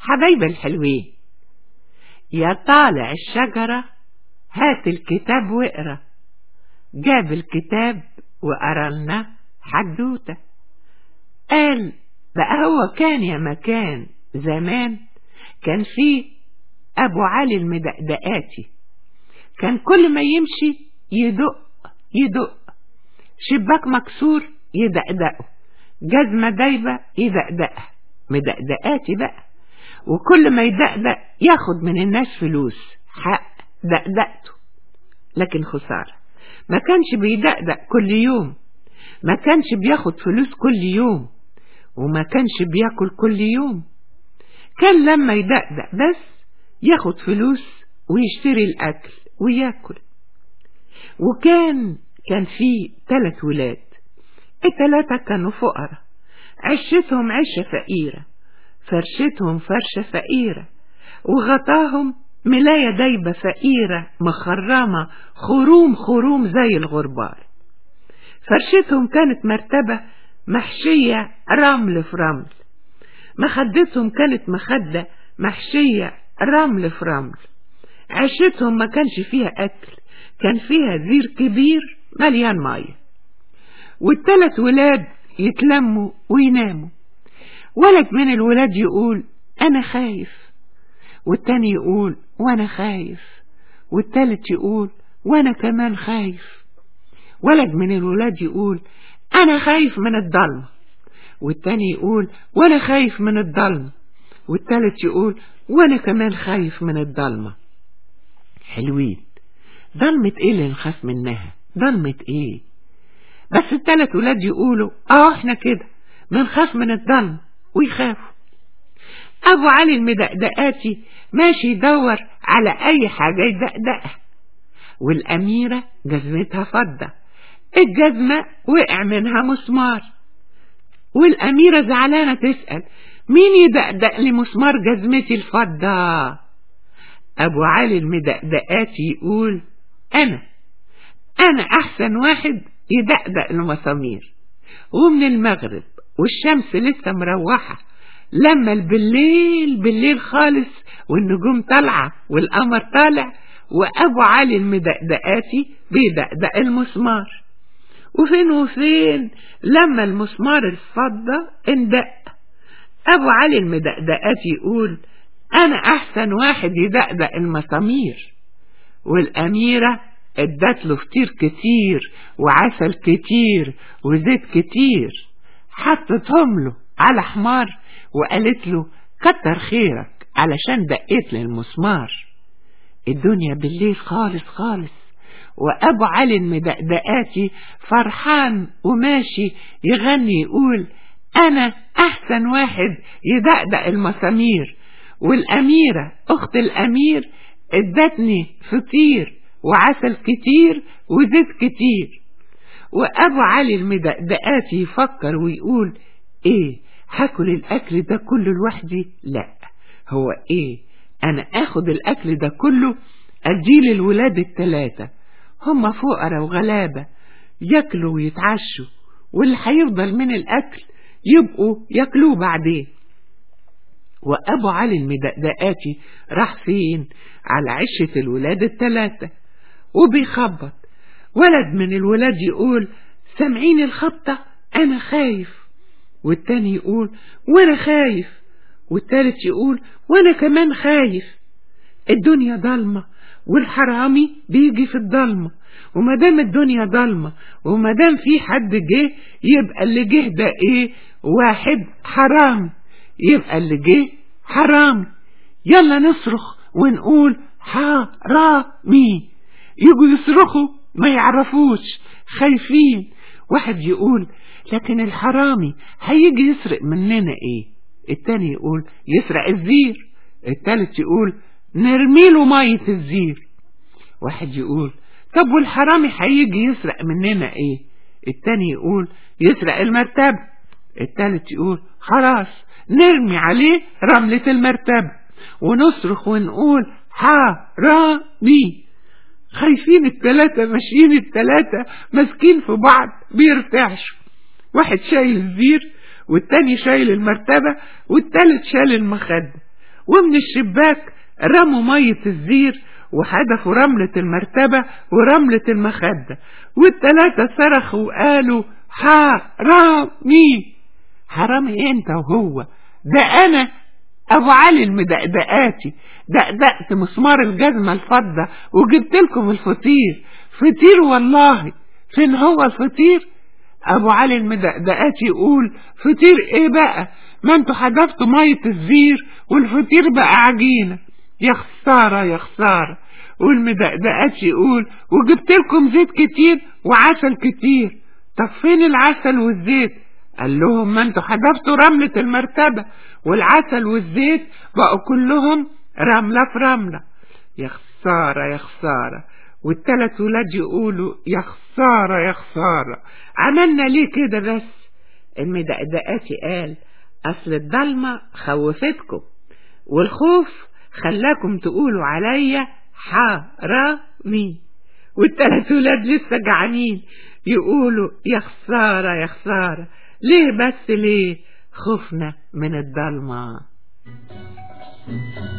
حبايب الحلوين يا طالع الشجرة هات الكتاب واقرا جاب الكتاب وقرا لنا حدوته قال بقى هو كان يا مكان زمان كان فيه أبو علي المدقدقاتي كان كل ما يمشي يدق يدق شباك مكسور يدقدقه جزمة دايبة يدقدقها مدقدقاتي بقى وكل ما يدقدق ياخد من الناس فلوس حق دقدقته لكن خسارة ما كانش بيدقدق كل يوم ما كانش بياخد فلوس كل يوم وما كانش بياكل كل يوم كان لما يدقدق بس ياخد فلوس ويشتري الأكل وياكل وكان كان فيه ثلاث ولاد التلاتة كانوا فقراء عشتهم عشة فقيرة فرشتهم فرشة فقيرة وغطاهم ملاية دايبة فقيرة مخرمة خروم خروم زي الغربال فرشتهم كانت مرتبة محشية رمل في رمل مخدتهم كانت مخدة محشية رمل في رمل عشتهم ما كانش فيها أكل كان فيها زير كبير مليان مية والتلات ولاد يتلموا ويناموا ولد من الولاد يقول أنا خايف والتاني يقول وأنا خايف والتالت يقول وأنا كمان خايف ولد من الولاد يقول أنا خايف من الضلمة والتاني يقول وأنا خايف من الضلمة والتالت يقول وأنا كمان خايف من الضلمة حلوين ضلمة إيه اللي نخاف منها ضلمة إيه بس التلات ولاد يقولوا اه احنا كده بنخاف من الضلمة ويخافوا ابو علي المدقدقاتي ماشي يدور على اي حاجة يدقدقها والاميرة جزمتها فضة الجزمة وقع منها مسمار والاميرة زعلانة تسأل مين يدقدق لي مسمار جزمتي الفضة ابو علي المدقدقاتي يقول انا انا احسن واحد يدقدق المسامير ومن المغرب والشمس لسه مروحة لما بالليل بالليل خالص والنجوم طالعة والقمر طالع وأبو علي المدقدقاتي بيدقدق المسمار وفين وفين لما المسمار الفضة اندق أبو علي المدقدقاتي يقول أنا أحسن واحد يدقدق المسامير والأميرة ادت له فطير كتير وعسل كتير وزيت كتير حطتهم له على حمار وقالت له كتر خيرك علشان دقيت للمسمار الدنيا بالليل خالص خالص وابو علي المدقدقاتي فرحان وماشي يغني يقول انا احسن واحد يدقدق المسامير والاميره اخت الامير ادتني فطير وعسل كتير وزيت كتير وابو علي المدقدقاتي يفكر ويقول ايه هاكل الاكل ده كله لوحدي لا هو ايه انا اخد الاكل ده كله اديه للولاد التلاتة هم فقراء وغلابة ياكلوا ويتعشوا واللي هيفضل من الاكل يبقوا ياكلوه بعدين وابو علي المدقدقاتي راح فين على عشة الولاد التلاتة وبيخبط ولد من الولاد يقول سامعين الخبطة أنا خايف والتاني يقول وأنا خايف والتالت يقول وأنا كمان خايف الدنيا ضلمة والحرامي بيجي في الضلمة ومادام الدنيا ضلمة ومادام في حد جه يبقى اللي جه ده ايه واحد حرام يبقى اللي جه حرام يلا نصرخ ونقول حرامي يجوا يصرخوا ما يعرفوش خايفين واحد يقول لكن الحرامي هيجي يسرق مننا ايه التاني يقول يسرق الزير التالت يقول نرميله مية الزير واحد يقول طب والحرامي هيجي يسرق مننا ايه التاني يقول يسرق المرتبة التالت يقول خلاص نرمي عليه رملة المرتبة ونصرخ ونقول حرامي خايفين التلاتة ماشيين التلاتة ماسكين في بعض بيرتعشوا واحد شايل الزير والتاني شايل المرتبة والتالت شايل المخدة ومن الشباك رموا مية الزير وحدفوا رملة المرتبة ورملة المخدة والتلاتة صرخوا وقالوا حرامي حرامي انت وهو ده انا ابو علي المدقدقاتي دقدقت مسمار الجزمة الفضة وجبت لكم الفطير فطير والله فين هو الفطير ابو علي المدقدقاتي يقول فطير ايه بقى ما انتوا حدفتوا مية الزير والفطير بقى عجينة يا خسارة يا خسارة والمدقدقات يقول وجبت لكم زيت كتير وعسل كتير طب فين العسل والزيت قال لهم ما انتوا حدفتوا رملة المرتبة والعسل والزيت بقوا كلهم رملة في رملة يا خسارة يا خسارة والتلات ولاد يقولوا يا خسارة يا خسارة عملنا ليه كده بس المدقدقاتي قال أصل الضلمة خوفتكم والخوف خلاكم تقولوا عليا حرامي والتلات ولاد لسه جعانين يقولوا يا خسارة يا خسارة ليه بس ليه خفنا من الضلمة